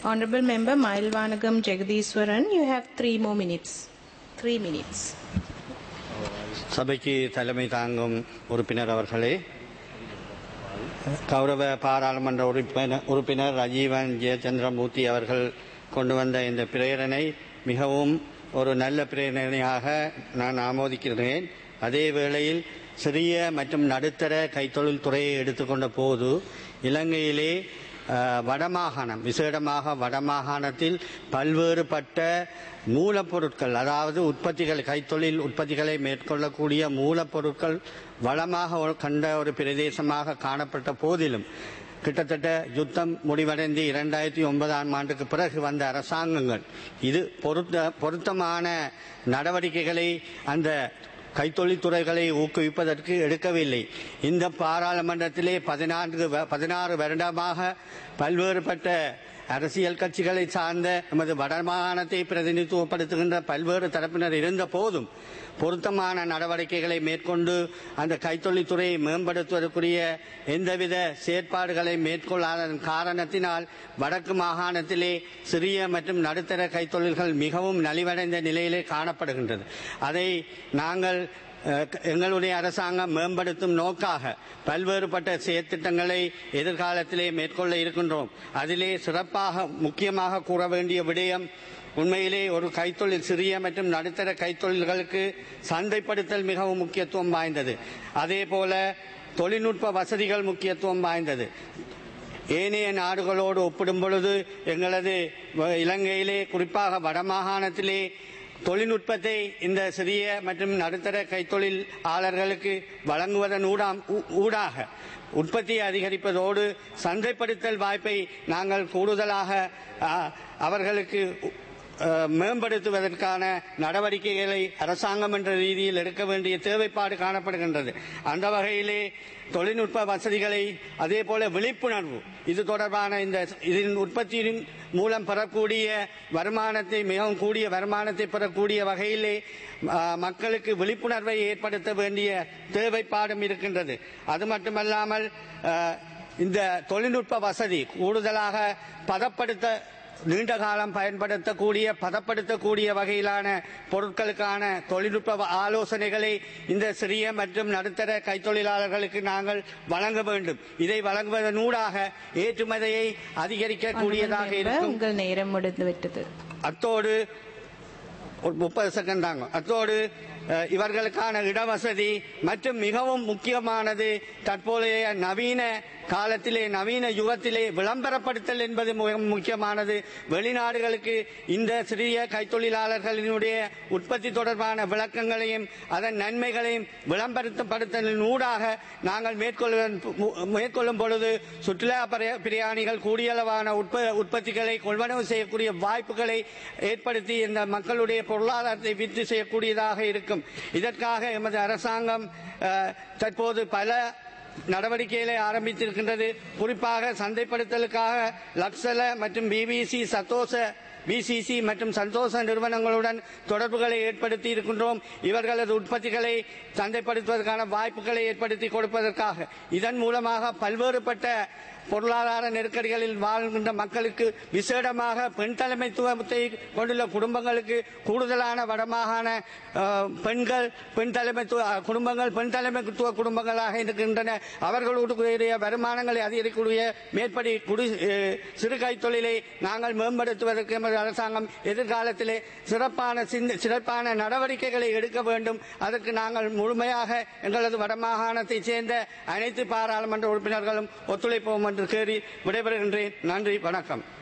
Honorable Member Mailvanagam Jagadiswaran, you have three more minutes. Three minutes. சபைக்கு தலைமை தாங்கும் உறுப்பினர் அவர்களே கௌரவ பாராளுமன்ற உறுப்பினர் உறுப்பினர் ராஜீவன் ஜெயச்சந்திரமூர்த்தி அவர்கள் கொண்டு வந்த இந்த பிரேரணை மிகவும் ஒரு நல்ல பிரேரணையாக நான் ஆமோதிக்கிறேன் அதே வேளையில் சிறிய மற்றும் நடுத்தர கைத்தொழில் துறையை எடுத்துக்கொண்ட போது இலங்கையிலே அஹ், வடமாகாணம் விசேடமாக வடமாகாணத்தில் பல்வேறுபட்ட மூலப்பொருட்கள் அதாவது உற்பத்திகள் கைத்தொழில் உற்பத்திகளை மேற்கொள்ளக்கூடிய மூலப்பொருட்கள் வளமாக கண்ட ஒரு பிரதேசமாக காணப்பட்ட போதிலும் கிட்டத்தட்ட யுத்தம் முடிவடைந்து இரண்டாயிரத்தி ஒன்பதாம் ஆண்டுக்கு பிறகு வந்த அரசாங்கங்கள் இது பொருத்த பொருத்தமான நடவடிக்கைகளை அந்த கைத்தொழில் துறைகளை ஊக்குவிப்பதற்கு எடுக்கவில்லை இந்த பாராளுமன்றத்திலே பதினான்கு வ- பதினாறு வருடமாக பல்வேறுபட்ட அரசியல் கட்சிகளை சார்ந்த நமது வடமாகாணத்தை பிரதிநிதித்துவப்படுத்துகின்ற பல்வேறு தரப்பினர் இருந்த போதும் பொருத்தமான நடவடிக்கைகளை மேற்கொண்டு அந்த கைத்தொழில் துறையை மேம்படுத்துவதற்குரிய எந்தவித செயற்பாடுகளை மேற்கொள்ளாததன் காரணத்தினால் வடக்கு மாகாணத்திலே சிறிய மற்றும் நடுத்தர கைத்தொழில்கள் மிகவும் நலிவடைந்த நிலையிலே காணப்படுகின்றது அதை நாங்கள் அஹ், எங்களுடைய அரசாங்கம் மேம்படுத்தும் நோக்காக பல்வேறுபட்ட செயற்திட்டங்களை எதிர்காலத்திலே மேற்கொள்ள இருக்கின்றோம் அதிலே சிறப்பாக முக்கியமாக கூற வேண்டிய விடயம் உண்மையிலே ஒரு கைத்தொழில் சிறிய மற்றும் நடுத்தர கைத்தொழில்களுக்கு சந்தைப்படுத்தல் மிகவும் முக்கியத்துவம் வாய்ந்தது அதே போல தொழில்நுட்ப வசதிகள் முக்கியத்துவம் வாய்ந்தது ஏனைய நாடுகளோடு ஒப்பிடும் பொழுது எங்களது வ- இலங்கையிலே குறிப்பாக வடமாகாணத்திலே தொழில்நுட்பத்தை இந்த சிறிய மற்றும் நடுத்தர கைத்தொழிலாளர்களுக்கு வழங்குவதன் ஊடாம் ஊ- ஊடாக உற்பத்தியை அதிகரிப்பதோடு சந்தைப்படுத்தல் வாய்ப்பை நாங்கள் கூடுதலாக ஆ, அவர்களுக்கு ஆ, மேம்படுத்துவதற்கான நடவடிக்கைகளை அரசாங்கம் என்ற ரீதியில் எடுக்க வேண்டிய தேவைப்பாடு காணப்படுகின்றது அந்த வகையிலே தொழில்நுட்ப வசதிகளை அதே போல விழிப்புணர்வு இது தொடர்பான இந்த இதன் உற்பத்தியின் மூலம் பெறக்கூடிய வருமானத்தை மிகவும் கூடிய வருமானத்தை பெறக்கூடிய வகையிலே ஆ, மக்களுக்கு விழிப்புணர்வை ஏற்படுத்த வேண்டிய தேவைப்பாடும் இருக்கின்றது அது மட்டுமல்லாமல் ஆ, இந்த தொழில்நுட்ப வசதி கூடுதலாக பதப்படுத்த நீண்ட காலம் பயன்படுத்தக்கூடிய பதப்படுத்தக்கூடிய வகையிலான பொருட்களுக்கான தொழில்நுட்ப வ- ஆலோசனைகளை இந்த சிறிய மற்றும் நடுத்தர கைத்தொழிலாளர்களுக்கு நாங்கள் வழங்க வேண்டும் இதை வழங்குவதனூடாக ஏற்றுமதியை அதிகரிக்கக்கூடியதாக Honorable Member, இருக்கும் உங்கள் நேரம் முடிந்து விட்டது அத்தோடு ஒரு முப்பது செகண்ட் தாங்க அத்தோடு அஹ், இவர்களுக்கான இடவசதி மற்றும் மிகவும் முக்கியமானது தற்போதைய நவீன காலத்திலே நவீன யுகத்திலே விளம்பரப்படுத்தல் என்பது மிக முக்கியமானது வெளிநாடுகளுக்கு இந்த சிறிய கைத்தொழிலாளர்களினுடைய உற்பத்தி தொடர்பான விளக்கங்களையும் அதன் நன்மைகளையும் விளம்பரப்படுத்தலின் ஊடாக நாங்கள் மேற்கொள்வதன் மு- மேற்கொள்ளும் பொழுது சுற்றுலா பிர- பிரயாணிகள் கூடியளவான உற்ப உற்பத்திகளை கொள்வனவு செய்யக்கூடிய வாய்ப்புகளை ஏற்படுத்தி இந்த மக்களுடைய பொருளாதாரத்தை விற்று செய்யக்கூடியதாக இருக்கும் இதற்காக எமது அரசாங்கம் அஹ், தற்போது பல நடவடிக்கைகளை ஆரம்பித்திருக்கின்றது குறிப்பாக சந்தைப்படுத்தலுக்காக லக்ஸல மற்றும் பிபிசி சத்தோச பிசிசி மற்றும் சந்தோஷ நிறுவனங்களுடன் தொடர்புகளை ஏற்படுத்தி இருக்கின்றோம் இவர்களது உற்பத்திகளை சந்தைப்படுத்துவதற்கான வாய்ப்புகளை ஏற்படுத்தி கொடுப்பதற்காக இதன் மூலமாக பல்வேறுபட்ட பொருளாதார நெருக்கடிகளில் வாழ்கின்ற மக்களுக்கு விசேடமாக பெண் தலைமைத்துவத்தை கொண்டுள்ள குடும்பங்களுக்கு கூடுதலான வடமாகாண அஹ், பெண்கள் பெண் தலைமைத்துவ அஹ், குடும்பங்கள் பெண் தலைமைத்துவ குடும்பங்களாக இருக்கின்றன அவர்களோடு கூடிய வருமானங்களை அதிகரிக்கக்கூடிய மேற்படி குடி அஹ், சிறு கைத்தொழிலை நாங்கள் மேம்படுத்துவதற்கு எமது அரசாங்கம் எதிர்காலத்திலே சிறப்பான சிந்த- சிறப்பான நடவடிக்கைகளை எடுக்க வேண்டும் அதற்கு நாங்கள் முழுமையாக எங்களது வடமாகாணத்தைச் சேர்ந்த அனைத்து பாராளுமன்ற உறுப்பினர்களும் ஒத்துழைப்போம் என்று கேறி விடைபெறுகின்றேன் நன்றி வணக்கம்